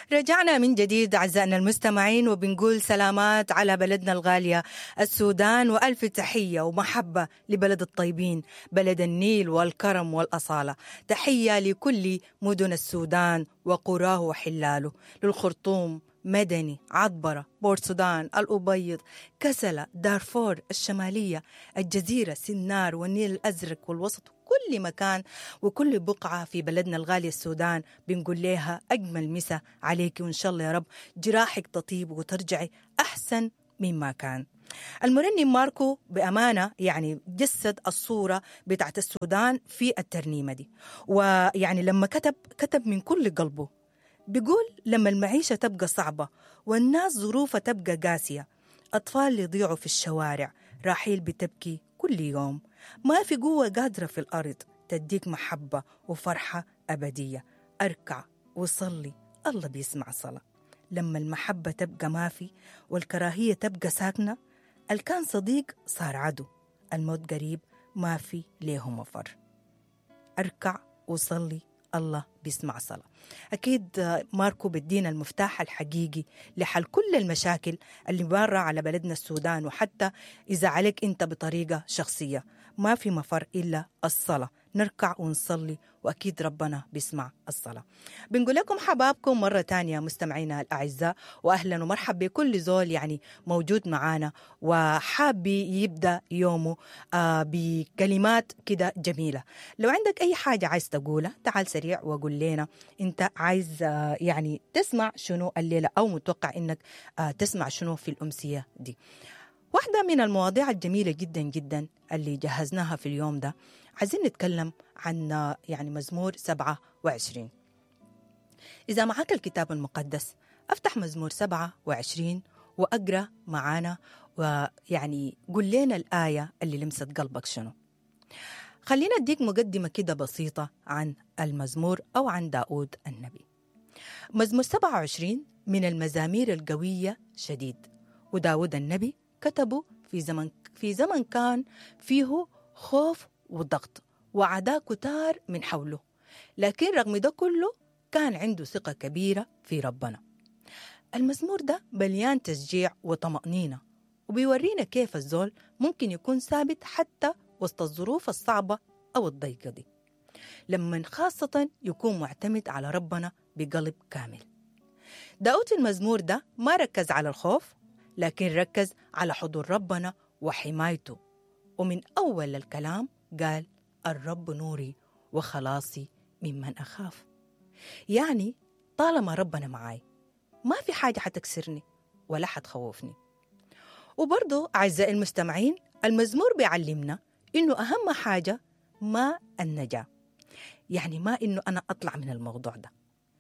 رجعنا من جديد أعزائنا المستمعين وبنقول سلامات على بلدنا الغالية السودان وألف تحية ومحبة لبلد الطيبين بلد النيل والكرم والأصالة تحية لكل مدن السودان وقراه وحلاله للخرطوم مدني عطبرة بورت سودان الأبيض كسلة دارفور الشمالية الجزيرة سنار والنيل الأزرق والوسط كل مكان وكل بقعة في بلدنا الغالي السودان بنقول لها أجمل مسا عليك وإن شاء الله يا رب جراحك تطيب وترجعي أحسن مما كان المرنم ماركو بأمانة يعني جسد الصورة بتاعت السودان في الترنيمة دي ويعني لما كتب كتب من كل قلبه بيقول لما المعيشة تبقى صعبة والناس ظروفها تبقى قاسية أطفال يضيعوا في الشوارع راحيل بتبكي كل يوم ما في قوة قادرة في الأرض تديك محبة وفرحة أبدية أركع وصلي الله بيسمع صلاة لما المحبة تبقى ما في والكراهية تبقى ساكنة الكان صديق صار عدو الموت قريب ما في ليه مفر أركع وصلي الله بيسمع صلاة أكيد ماركو بدينا المفتاح الحقيقي لحل كل المشاكل اللي مرة على بلدنا السودان وحتى إذا عليك أنت بطريقة شخصية ما في مفر إلا الصلاة نركع ونصلي وأكيد ربنا بيسمع الصلاة بنقول لكم حبابكم مرة تانية مستمعينا الأعزاء وأهلا ومرحب بكل زول يعني موجود معانا وحاب يبدأ يومه آه بكلمات كده جميلة لو عندك أي حاجة عايز تقولها تعال سريع وقول لنا أنت عايز آه يعني تسمع شنو الليلة أو متوقع أنك آه تسمع شنو في الأمسية دي واحدة من المواضيع الجميلة جدا جدا اللي جهزناها في اليوم ده عايزين نتكلم عن يعني مزمور 27 إذا معك الكتاب المقدس أفتح مزمور 27 وأقرأ معانا ويعني قل لنا الآية اللي لمست قلبك شنو خلينا أديك مقدمة كده بسيطة عن المزمور أو عن داود النبي مزمور 27 من المزامير القوية شديد وداود النبي كتبوا في زمن في زمن كان فيه خوف وضغط وعداء كتار من حوله لكن رغم ده كله كان عنده ثقة كبيرة في ربنا المزمور ده مليان تشجيع وطمأنينة وبيورينا كيف الزول ممكن يكون ثابت حتى وسط الظروف الصعبة أو الضيقة دي لما خاصة يكون معتمد على ربنا بقلب كامل داود في المزمور ده ما ركز على الخوف لكن ركز على حضور ربنا وحمايته ومن أول الكلام قال الرب نوري وخلاصي ممن أخاف يعني طالما ربنا معاي ما في حاجة حتكسرني ولا حتخوفني وبرضو أعزائي المستمعين المزمور بيعلمنا إنه أهم حاجة ما النجاة يعني ما إنه أنا أطلع من الموضوع ده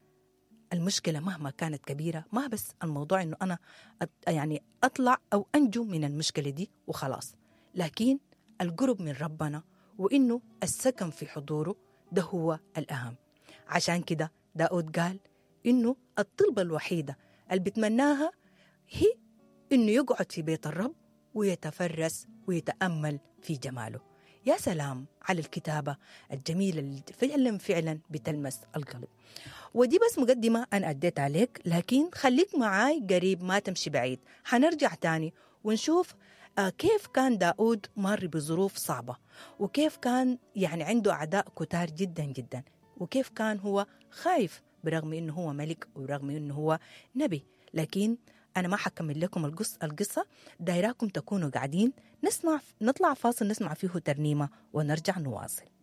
المشكلة مهما كانت كبيرة ما بس الموضوع إنه أنا يعني أطلع أو أنجو من المشكلة دي وخلاص لكن القرب من ربنا وإنه السكن في حضوره ده هو الأهم عشان كده داود قال إنه الطلبة الوحيدة اللي بتمناها هي إنه يقعد في بيت الرب ويتفرس ويتأمل في جماله يا سلام على الكتابة الجميلة اللي فعلا فعلا بتلمس القلب ودي بس مقدمة أنا أديت عليك لكن خليك معاي قريب ما تمشي بعيد حنرجع تاني ونشوف كيف كان داود مر بظروف صعبة وكيف كان يعني عنده أعداء كتار جدا جدا وكيف كان هو خايف برغم أنه هو ملك ورغم أنه هو نبي لكن أنا ما حكمل لكم القصة القصة دايراكم تكونوا قاعدين نسمع نطلع فاصل نسمع فيه ترنيمة ونرجع نواصل